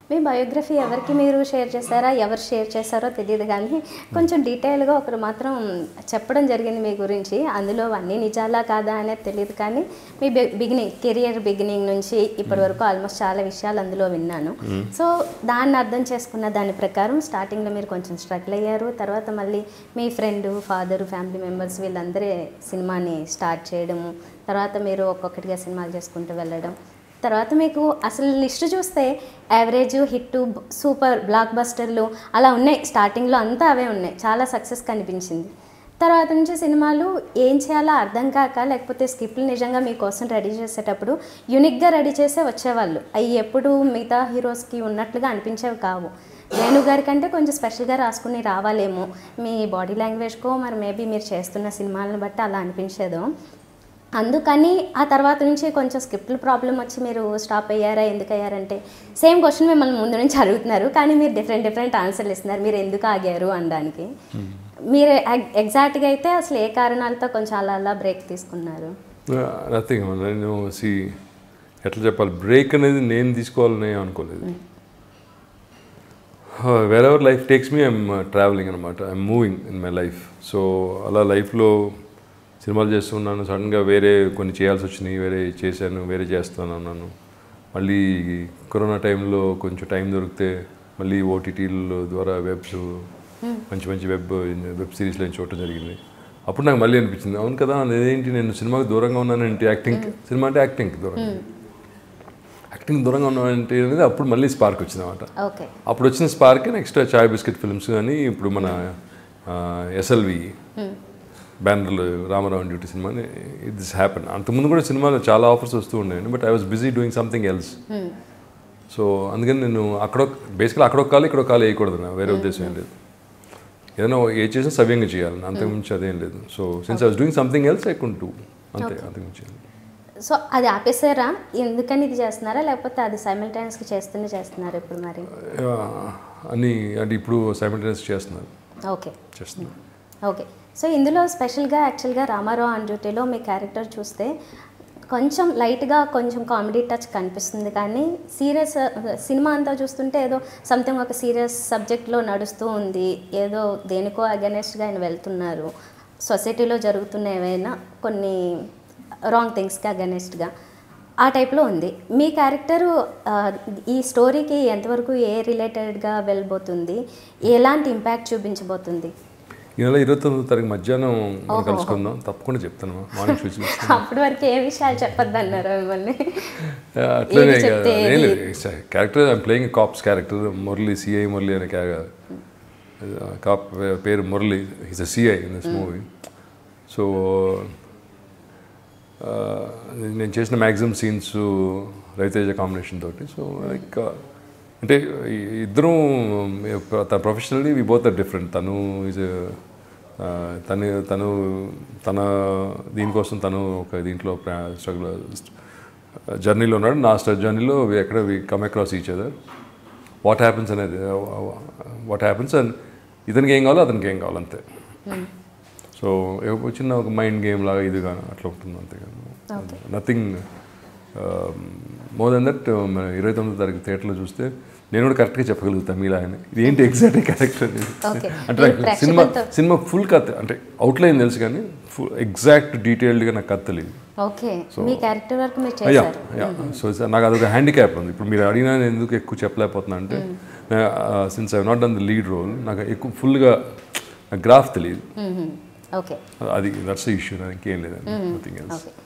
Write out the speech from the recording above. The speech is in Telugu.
మీ బయోగ్రఫీ ఎవరికి మీరు షేర్ చేశారా ఎవరు షేర్ చేశారో తెలియదు కానీ కొంచెం డీటెయిల్గా ఒకరు మాత్రం చెప్పడం జరిగింది మీ గురించి అందులో అన్నీ నిజాలా కాదా అనేది తెలియదు కానీ మీ బిగినింగ్ కెరియర్ బిగినింగ్ నుంచి ఇప్పటి వరకు ఆల్మోస్ట్ చాలా విషయాలు అందులో విన్నాను సో దాన్ని అర్థం చేసుకున్న దాని ప్రకారం స్టార్టింగ్లో మీరు కొంచెం స్ట్రగుల్ అయ్యారు తర్వాత మళ్ళీ మీ ఫ్రెండ్ ఫాదర్ ఫ్యామిలీ మెంబర్స్ వీళ్ళందరే సినిమాని స్టార్ట్ చేయడము తర్వాత మీరు ఒక్కొక్కటిగా సినిమాలు చేసుకుంటూ వెళ్ళడం తర్వాత మీకు అసలు లిస్ట్ చూస్తే యావరేజ్ హిట్ సూపర్ బ్లాక్ బస్టర్లు అలా ఉన్నాయి స్టార్టింగ్లో అంతా అవే ఉన్నాయి చాలా సక్సెస్ కనిపించింది తర్వాత నుంచి సినిమాలు ఏం చేయాలో అర్థం కాక లేకపోతే స్క్రిప్ట్లు నిజంగా మీకోసం రెడీ చేసేటప్పుడు యూనిక్గా రెడీ చేసే వచ్చేవాళ్ళు అవి ఎప్పుడు మిగతా హీరోస్కి ఉన్నట్లుగా అనిపించేవి కావు వేణు గారి కంటే కొంచెం స్పెషల్గా రాసుకుని రావాలేమో మీ బాడీ లాంగ్వేజ్కో మరి మేబీ మీరు చేస్తున్న సినిమాలను బట్టి అలా అనిపించేదో అందుకని ఆ తర్వాత నుంచి కొంచెం స్క్రిప్ట్ ప్రాబ్లం వచ్చి మీరు స్టాప్ అయ్యారా ఎందుకు అయ్యారంటే సేమ్ క్వశ్చన్ మిమ్మల్ని ముందు నుంచి అడుగుతున్నారు కానీ మీరు డిఫరెంట్ డిఫరెంట్ ఆన్సర్లు ఇస్తున్నారు మీరు ఎందుకు ఆగారు అనడానికి మీరు ఎగ్జాక్ట్గా అయితే అసలు ఏ కారణాలతో కొంచెం అలా అలా బ్రేక్ తీసుకున్నారు నథింగ్ నేను సి ఎట్లా చెప్పాలి బ్రేక్ అనేది నేను తీసుకోవాలని అనుకోలేదు wherever life takes me I'm travelling అనమాట I'm moving in my life so అలా లైఫ్లో సినిమాలు చేస్తున్నాను సడన్గా వేరే కొన్ని చేయాల్సి వచ్చినాయి వేరే చేశాను వేరే చేస్తాను అన్నాను మళ్ళీ కరోనా టైంలో కొంచెం టైం దొరికితే మళ్ళీ ఓటీటీల ద్వారా వెబ్స్ మంచి మంచి వెబ్ వెబ్ సిరీస్లో చూడటం జరిగింది అప్పుడు నాకు మళ్ళీ అనిపించింది అవును కదా అదేంటి నేను సినిమాకి దూరంగా ఉన్నానంటే యాక్టింగ్ సినిమా అంటే యాక్టింగ్కి దూరంగా యాక్టింగ్ దూరంగా ఉన్నానంటే అనేది అప్పుడు మళ్ళీ స్పార్క్ వచ్చింది అనమాట ఓకే అప్పుడు వచ్చిన spark next Chai Bisket films కానీ ఇప్పుడు మన ఎస్ఎల్వి బ్యానర్లు Ramarao duty cinema it this happen అంతకుముందు కూడా సినిమాలో చాలా ఆఫర్స్ వస్తూ ఉండేవి but I was busy doing something else so అందుకని నేను అక్కడ బేసికల్ అక్కడ ఒక కాలు ఇక్కడ ఒక కాలు వేయకూడదు నా వేరే ఉద్దేశం ఏం లేదు ఏదైనా ఏ చేసినా సవ్యంగా చేయాలి అంతకుమించి అదేం లేదు so since I was doing something else I couldn't do అంతే అంతకుమించి ఏం లేదు. సో అది ఆపేసారా ఎందుకని ఇది చేస్తున్నారా లేకపోతే అది సైమిల్టైనస్గా చేస్తూనే చేస్తున్నారు ఇప్పుడు మరి ఆ, అని అంటే ఇప్పుడు సైమిల్టేనియస్ చేస్తున్నారు ఓకే చేస్తున్నారు ఓకే సో ఇందులో స్పెషల్గా యాక్చువల్గా రామారావు ఆన్ డ్యూటీలో మీ క్యారెక్టర్ చూస్తే కొంచెం లైట్గా కొంచెం కామెడీ టచ్ కనిపిస్తుంది కానీ సీరియస్ సినిమా అంతా చూస్తుంటే ఏదో సంథింగ్ ఒక సీరియస్ సబ్జెక్ట్లో నడుస్తూ ఉంది ఏదో దేనికో అగెనెస్ట్గా ఆయన వెళ్తున్నారు సొసైటీలో జరుగుతున్న ఏవైనా కొన్ని రాంగ్ థింగ్స్కి అగెనెస్ట్గా ఆ టైప్లో ఉంది మీ క్యారెక్టరు ఆ, ఈ స్టోరీకి ఎంతవరకు ఏ రిలేటెడ్గా వెళ్ళబోతుంది ఎలాంటి ఇంపాక్ట్ చూపించబోతుంది ఈ నెల ఇరవై తొమ్మిదో తారీఖు మధ్యాహ్నం మనం కలుసుకుందాం తప్పకుండా చెప్తాను మార్నింగ్ షో చూసి అప్పటి వరకు ఏ విషయాలు చెప్పొద్దు అన్నారు మిమ్మల్ని అట్లనే ఏది చెప్తే ఏం లేదు character I'm playing cops character Murali CI Murali అనే కాప్ పేరు Murali is a CI in this movie so నేను చేసిన మ్యాక్సిమం సీన్స్ రవితేజ కాంబినేషన్ తోటి సో లైక్ అంటే ఈ- ఇద్దరం తన professionally we both are different తను ఈజ్ తను తను తన దీనికోసం తను ఒక దీంట్లో స్ట్రగుల్ జర్నీలో ఉన్నాడు నా స్టడ్ జర్నీలో ఎక్కడ we come across each other what happens అనేది వాట్ హ్యాపెన్స్ అండ్ ఇతనికి ఏం కావాలో అతనికి ఏం కావాలి అంతే సో ఏ- చిన్న ఒక మైండ్ గేమ్ లాగా ఇదిగా అట్లా ఉంటుంది అంతే నథింగ్ మోర్ దెన్ దట్ ఇరవై తొమ్మిదో తారీఖు థియేటర్లో చూస్తే నేను కూడా కరెక్ట్గా చెప్పగలుగుతాను మీలాగని ఇది ఏంటి ఎగ్జాక్ట్ క్యారెక్టర్ అనేది Okay. అంటే నాకు మీరు సినిమా ప్రేక్షకులతో- సినిమా ఫుల్ కథ అంటే అవుట్లైన్ తెలుసు కానీ ఫుల్ ఎగ్జాక్ట్ డీటెయిల్డ్గా నాకు కథ తెలియదు ఓకే మీ క్యారెక్టర్ వరకు మీరు యా చేశారు యా సో నాకు అదొక హ్యాండిక్యాప్ ఉంది ఇప్పుడు మీరు అడిగినా నేను ఎందుకు ఎక్కువ చెప్పలేకపోతున్నా అంటే since I not done the lead role నాకు ఎక్కువ ఫుల్గా గ్రాఫ్ తెలియదు ఓకే అది దట్స్ ఇష్యూ నాకు ఇంకేం లేదండి నథింగ్ ఎల్స్ ఓకే